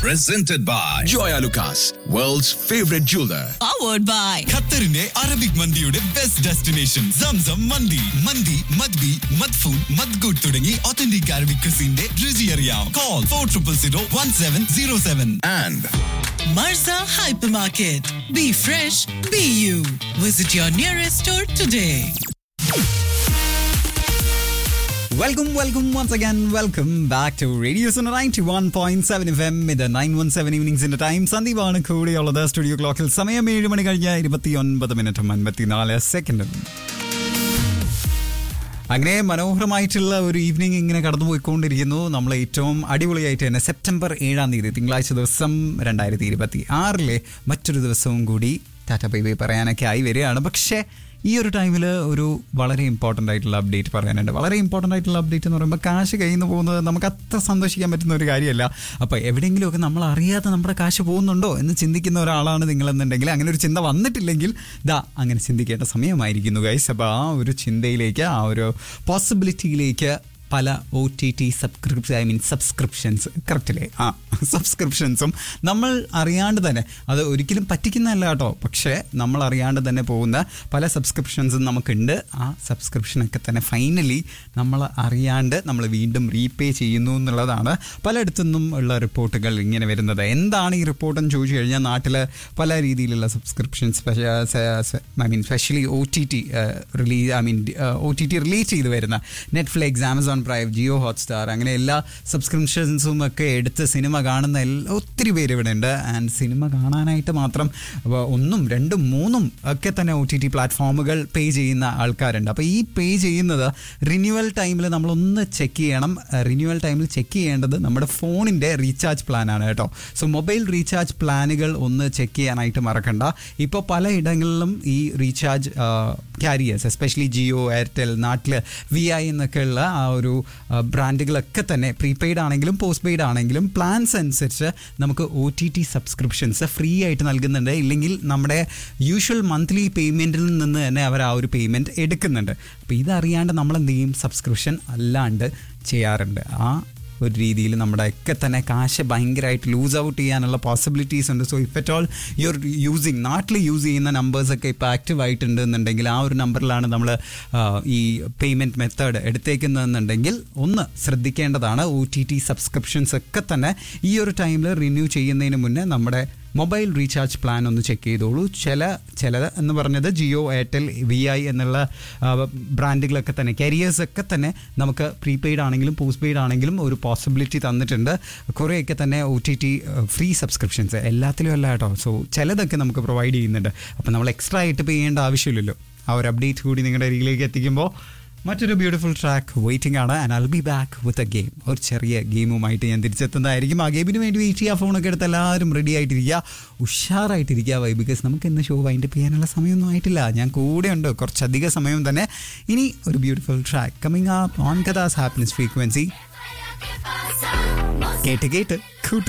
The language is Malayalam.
presented by Joya Lucas, world's favorite jeweler. powered by ഖത്തറിന്റെ അറബിക് മന്തിയുടെ ബെസ്റ്റ് ഡെസ്റ്റിനേഷൻ സംസം മന്തി മന്തി മദ്ബി മദ്ഫൂൺ മദ്ഗുഡ് തുടങ്ങി ഒത്തന്റിക് അറബിക് ക്രിസിന്റെ രുചി അറിയാം call four triple zero one seven zero seven And Marza Hypermarket. Be fresh, be you. Visit your nearest store today. Welcome welcome once again welcome back to radio ninety one point seven F M ഇത് നയൻ വൺ സെവൻ ഈവനിങ്സിന്റെ ടൈം സന്ദീപാണ് കൂടെയുള്ളത് സ്റ്റുഡിയോ ക്ലോക്കിൽ സമയം ഏഴ് മണി കഴിഞ്ഞ ഇരുപത്തി ഒൻപത് മിനിറ്റും അൻപത്തിനാല് സെക്കൻഡും അങ്ങനെ മനോഹരമായിട്ടുള്ള ഒരു ഈവനിങ് ഇങ്ങനെ കടന്നു പോയിക്കൊണ്ടിരിക്കുന്നു നമ്മൾ ഏറ്റവും അടിപൊളിയായിട്ട് തന്നെ സെപ്റ്റംബർ ഏഴാം തീയതി തിങ്കളാഴ്ച ദിവസം രണ്ടായിരത്തി ഇരുപത്തി ആറിലെ മറ്റൊരു ദിവസവും കൂടി ടാറ്റ ബൈ ബൈ പറയാനൊക്കെ ആയി വരികയാണ് പക്ഷേ ഈ ഒരു ടൈമിൽ ഒരു വളരെ ഇമ്പോർട്ടൻ്റ് ആയിട്ടുള്ള അപ്ഡേറ്റ് പറയാനുണ്ട് വളരെ ഇമ്പോർട്ടൻ്റ് ആയിട്ടുള്ള അപ്ഡേറ്റ് എന്ന് പറയുമ്പോൾ കാശ് കയ്യിൽ നിന്ന് പോകുന്നത് നമുക്ക് അത്ര സന്തോഷിക്കാൻ പറ്റുന്ന ഒരു കാര്യമല്ല അപ്പോൾ എവിടെയെങ്കിലുമൊക്കെ നമ്മൾ അറിയാതെ നമ്മുടെ കാശ് പോകുന്നുണ്ടോ എന്ന് ചിന്തിക്കുന്ന ഒരാളാണ് നിങ്ങളെന്നുണ്ടെങ്കിൽ അങ്ങനെ ഒരു ചിന്ത വന്നിട്ടില്ലെങ്കിൽ ദാ അങ്ങനെ ചിന്തിക്കേണ്ട സമയമായിരിക്കുന്നു ഗൈസ് അപ്പോൾ ആ ഒരു ചിന്തയിലേക്ക് ആ ഒരു പോസിബിലിറ്റിയിലേക്ക് പല O T T subscription I mean subscriptions കറക്റ്റില്ലേ ആ സബ്സ്ക്രിപ്ഷൻസും നമ്മൾ അറിയാണ്ട് തന്നെ അത് ഒരിക്കലും പറ്റിക്കുന്നതല്ല കേട്ടോ പക്ഷേ നമ്മൾ അറിയാണ്ട് തന്നെ പോകുന്ന പല സബ്സ്ക്രിപ്ഷൻസും നമുക്കുണ്ട് ആ സബ്സ്ക്രിപ്ഷനൊക്കെ തന്നെ ഫൈനലി നമ്മൾ അറിയാണ്ട് നമ്മൾ വീണ്ടും റീപേ ചെയ്യുന്നു എന്നുള്ളതാണ് പലയിടത്തുനിന്നും ഉള്ള റിപ്പോർട്ടുകൾ ഇങ്ങനെ വരുന്നത് എന്താണ് ഈ റിപ്പോർട്ടെന്ന് ചോദിച്ചു കഴിഞ്ഞാൽ നാട്ടിൽ പല രീതിയിലുള്ള subscriptions I mean specially O T T release I mean O T T release ചെയ്ത് വരുന്ന Netflix Amazon Prime Jio Hotstar അങ്ങനെ എല്ലാ സബ്സ്ക്രിപ്ഷൻസും ഒക്കെ എടുത്ത് സിനിമ കാണുന്ന എല്ലാ ഒത്തിരി പേര് ഇവിടെ ഉണ്ട് ആൻഡ് സിനിമ കാണാനായിട്ട് മാത്രം വ- ഒന്നും രണ്ടും മൂന്നും ഒക്കെ തന്നെ ഒ ടി ടി പ്ലാറ്റ്ഫോമുകൾ പേ ചെയ്യുന്ന ആൾക്കാരുണ്ട് അപ്പോൾ ഈ പേ ചെയ്യുന്നത് റിന്യൂവൽ ടൈമിൽ നമ്മളൊന്ന് ചെക്ക് ചെയ്യണം റിന്യൂവൽ ടൈമിൽ ചെക്ക് ചെയ്യേണ്ടത് നമ്മുടെ ഫോണിൻ്റെ റീചാർജ് പ്ലാനാണ് കേട്ടോ സോ മൊബൈൽ റീചാർജ് പ്ലാനുകൾ ഒന്ന് ചെക്ക് ചെയ്യാനായിട്ട് മറക്കണ്ട ഇപ്പോൾ പലയിടങ്ങളിലും ഈ recharge carriers especially Jio Airtel നാട്ടിൽ വി ഐ എന്നൊക്കെയുള്ള ആ ഒരു ആ, ബ്രാൻഡുകളൊക്കെ തന്നെ പ്രീപെയ്ഡ് ആണെങ്കിലും പോസ്റ്റ് പെയ്ഡ് ആണെങ്കിലും പ്ലാൻസ് അനുസരിച്ച് നമുക്ക് O T T subscriptions free ആയിട്ട് നൽകുന്നുണ്ട് ഇല്ലെങ്കിൽ നമ്മുടെ യൂഷ്വൽ മന്ത്ലി പേയ്മെൻറ്റിൽ നിന്ന് തന്നെ അവർ ആ ഒരു പേയ്മെൻറ്റ് എടുക്കുന്നുണ്ട് അപ്പോൾ ഇതറിയാണ്ട് നമ്മൾ എന്ത് ചെയ്യും സബ്സ്ക്രിപ്ഷൻ അല്ലാണ്ട് ചെയ്യാറുണ്ട് ആ ഒരു രീതിയിൽ നമ്മുടെ ഒക്കെ തന്നെ കാശ് ഭയങ്കരമായിട്ട് ലൂസ് ഔട്ട് ചെയ്യാനുള്ള പോസിബിലിറ്റീസ് ഉണ്ട് so if at all your using നാട്ടിൽ യൂസ് ചെയ്യുന്ന നമ്പേഴ്സൊക്കെ ഇപ്പോൾ ആക്റ്റീവ് ആയിട്ടുണ്ട് എന്നുണ്ടെങ്കിൽ ആ ഒരു നമ്പറിലാണ് നമ്മൾ ഈ പേയ്മെൻറ്റ് മെത്തേഡ് എടുത്തേക്കുന്നതെന്നുണ്ടെങ്കിൽ ഒന്ന് ശ്രദ്ധിക്കേണ്ടതാണ് ഒ ടി ടി സബ്സ്ക്രിപ്ഷൻസ് ഒക്കെ തന്നെ ഈ ഒരു ടൈമിൽ റിന്യൂ ചെയ്യുന്നതിന് മുന്നേ നമ്മുടെ മൊബൈൽ റീചാർജ് പ്ലാൻ ഒന്ന് ചെക്ക് ചെയ്തോളൂ ചില ചില എന്ന് പറഞ്ഞത് ജിയോ എയർടെൽ വി ഐ എന്നുള്ള ആ, ബ്രാൻഡുകളൊക്കെ തന്നെ കരിയേഴ്സ് ഒക്കെ തന്നെ നമുക്ക് പ്രീപെയ്ഡ് ആണെങ്കിലും പോസ്റ്റ് പെയ്ഡ് ആണെങ്കിലും ഒരു പോസിബിലിറ്റി തന്നിട്ടുണ്ട് കുറേയൊക്കെ തന്നെ O T T free subscriptions എല്ലാത്തിലും അല്ല കേട്ടോ സോ ചിലതൊക്കെ നമുക്ക് പ്രൊവൈഡ് ചെയ്യുന്നുണ്ട് അപ്പോൾ നമ്മൾ എക്സ്ട്രാ ആയിട്ട് പേ ചെയ്യേണ്ട ആവശ്യമില്ലല്ലോ ആ ഒരു അപ്ഡേറ്റ് കൂടി നിങ്ങളുടെ അരികിലേക്ക് എത്തിക്കുമ്പോൾ മറ്റൊരു ബ്യൂട്ടിഫുൾ ട്രാക്ക് വെയിറ്റിംഗ് ആണ് and I'll be back with a game ഒരു ചെറിയ ഗെയിമുമായിട്ട് ഞാൻ തിരിച്ചെത്തുന്നതായിരിക്കും ആ ഗെയിമിന് വേണ്ടി വെയിറ്റ് ചെയ്യുക ഫോണൊക്കെ എടുത്ത് എല്ലാവരും റെഡി ആയിട്ടിരിക്കുക ഉഷാറായിട്ടിരിക്കുക വൈ ബിക്കോസ് നമുക്ക് ഇന്ന് ഷോ വൈൻഡ് അപ്പ് ചെയ്യാനുള്ള സമയമൊന്നും ആയിട്ടില്ല ഞാൻ കൂടെ ഉണ്ട് കുറച്ചധികം സമയം തന്നെ ഇനി ഒരു ബ്യൂട്ടിഫുൾ ട്രാക്ക് കമ്മിങ് ആ ഓൺ കഥാസ് ഹാപ്പിനെസ് ഫ്രീക്വൻസി കേട്ട് കേട്ട് കൂട്ടു